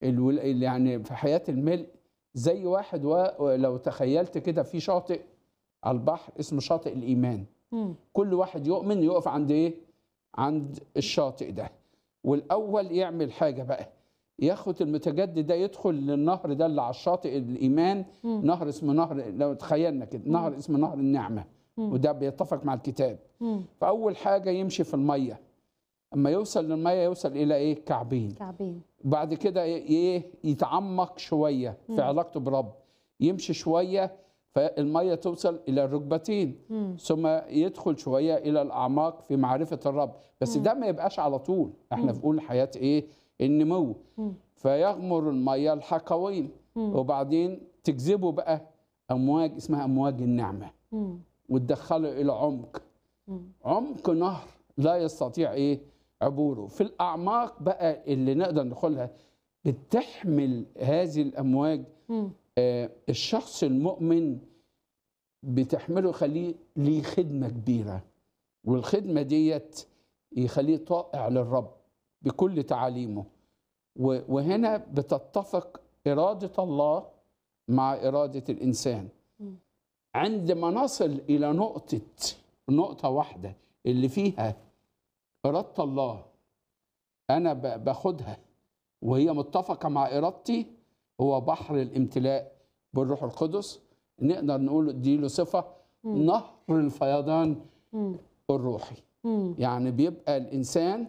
الول- اللي يعني في حياه الملء زي واحد ولو تخيلت كده في شاطئ على البحر اسمه شاطئ الايمان مم. كل واحد يؤمن يقف عند ايه عند الشاطئ ده والاول يعمل حاجه بقى ياخد المتجدد ده يدخل للنهر ده اللي على الشاطئ الايمان مم. نهر اسمه نهر لو تخيلنا كده نهر اسمه نهر النعمه مم. وده بيتفق مع الكتاب مم. فاول حاجه يمشي في الميه اما يوصل للميه يوصل الى ايه كعبين كعبين بعد كده ايه يتعمق شويه مم. في علاقته برب يمشي شويه فالميه توصل الى الركبتين مم. ثم يدخل شويه الى الاعماق في معرفه الرب بس مم. ده ما يبقاش على طول احنا مم. بنقول حياه ايه النمو مم. فيغمر الميه الحقوين مم. وبعدين تجذبه بقى امواج اسمها امواج النعمه مم. وتدخله الى عمق مم. عمق نهر لا يستطيع ايه عبوره في الاعماق بقى اللي نقدر ندخلها بتحمل هذه الامواج مم. آه، الشخص المؤمن بتحمله يخليه ليه خدمه كبيره والخدمه ديت يخليه طائع للرب بكل تعاليمه و- وهنا بتتفق اراده الله مع اراده الانسان مم. عندما نصل الى نقطه نقطه واحده اللي فيها اراده الله انا ب- باخدها وهي متفقه مع ارادتي هو بحر الامتلاء بالروح القدس نقدر نقول دي له صفه مم. نهر الفيضان مم. الروحي مم. يعني بيبقى الانسان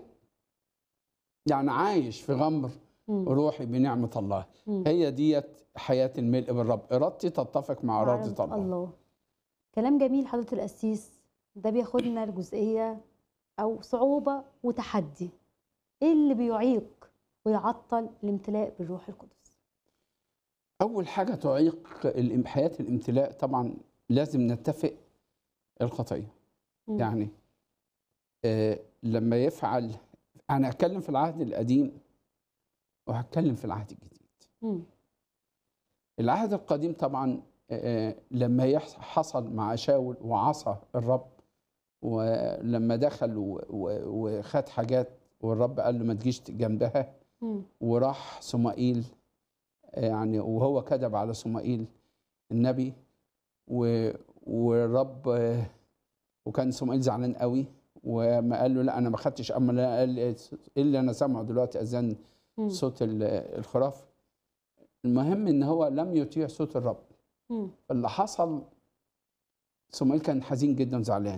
يعني عايش في غمر مم. روحي بنعمه الله مم. هي ديت حياه الملء بالرب ارادتي تتفق مع اراده الله الله كلام جميل حضرة القسيس ده بياخدنا لجزئية أو صعوبة وتحدي إيه اللي بيعيق ويعطل الامتلاء بالروح القدس اول حاجه تعيق الام- حياه الامتلاء طبعا لازم نتفق الخطيه مم. يعني آه لما يفعل انا هتكلم في العهد القديم وهتكلم في العهد الجديد مم. العهد القديم طبعا آه، لما يحص- حصل مع شاول وعصى الرب ولما دخل و- و- وخد حاجات والرب قال له ما تجيش جنبها مم. وراح صمائيل آه، يعني وهو كذب على صمائيل النبي و- والرب آه، وكان صمائيل زعلان قوي وما قال له لا انا ما خدتش اما لا قال ايه اللي انا سامعه دلوقتي اذان مم. صوت ال- الخراف المهم ان هو لم يطيع صوت الرب مم. اللي حصل صموئيل كان حزين جدا زعلان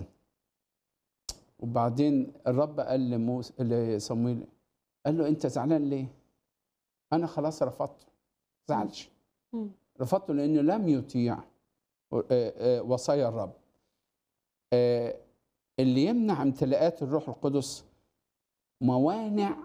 وبعدين الرب قال لموسى لصموئيل قال له انت زعلان ليه؟ انا خلاص رفضته زعلش مم. رفضته لانه لم يطيع آه، آه، وصايا الرب آه، اللي يمنع امتلاءات الروح القدس موانع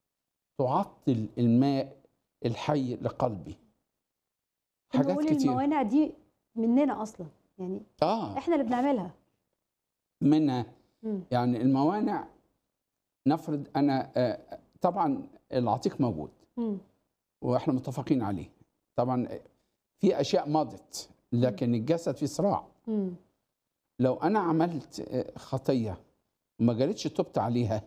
تعطل الماء الحي لقلبي حاجات بنقول كتير الموانع دي مننا أصلا يعني اه إحنا اللي بنعملها منها مم. يعني الموانع نفرض انا آه، طبعا العتيق موجود مم. واحنا متفقين عليه طبعا في اشياء مضت لكن الجسد فيه صراع مم. لو انا عملت آه، خطيه وما جالتش تبت عليها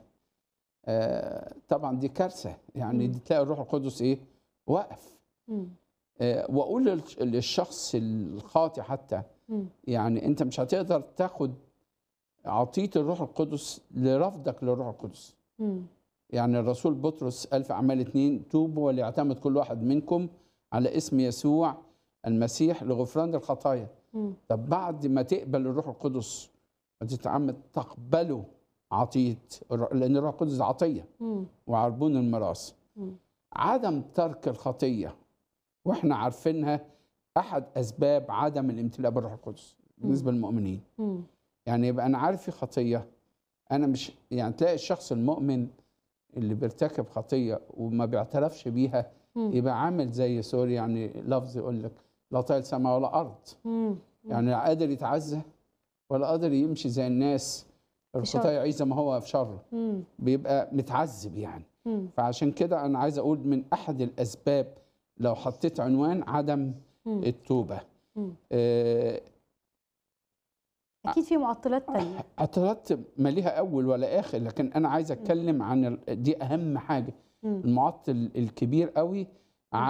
آه، طبعا دي كارثه يعني مم. دي تلاقي الروح القدس ايه واقف مم. آه، واقول للش- للشخص الخاطئ حتى مم. يعني انت مش هتقدر تاخد عطيه الروح القدس لرفضك للروح القدس مم. يعني الرسول بطرس قال في اعمال اتنين توبوا وليعتمد كل واحد منكم على اسم يسوع المسيح لغفران الخطايا مم. طب بعد ما تقبل الروح القدس وتتعمد تقبله عطيه الر- لان الروح القدس عطيه مم. وعربون الميراث مم. عدم ترك الخطيه واحنا عارفينها احد اسباب عدم الامتلاء بالروح القدس بالنسبه للمؤمنين مم. يعني يبقى انا عارف في خطيه انا مش يعني تلاقي الشخص المؤمن اللي بيرتكب خطيه وما بيعترفش بيها مم. يبقى عامل زي سوري يعني لفظ يقول لك لا طايل سماء ولا ارض مم. يعني لا قادر يتعزى ولا قادر يمشي زي الناس شر. الخطايا يعيش زي ما هو في شر مم. بيبقى متعذب يعني مم. فعشان كده انا عايز اقول من احد الاسباب لو حطيت عنوان عدم مم. التوبه مم. آه، أكيد في معطلات تانية اعتراضات ما ليها اول ولا اخر لكن انا عايز اتكلم عن ال- دي اهم حاجه مم. المعطل الكبير قوي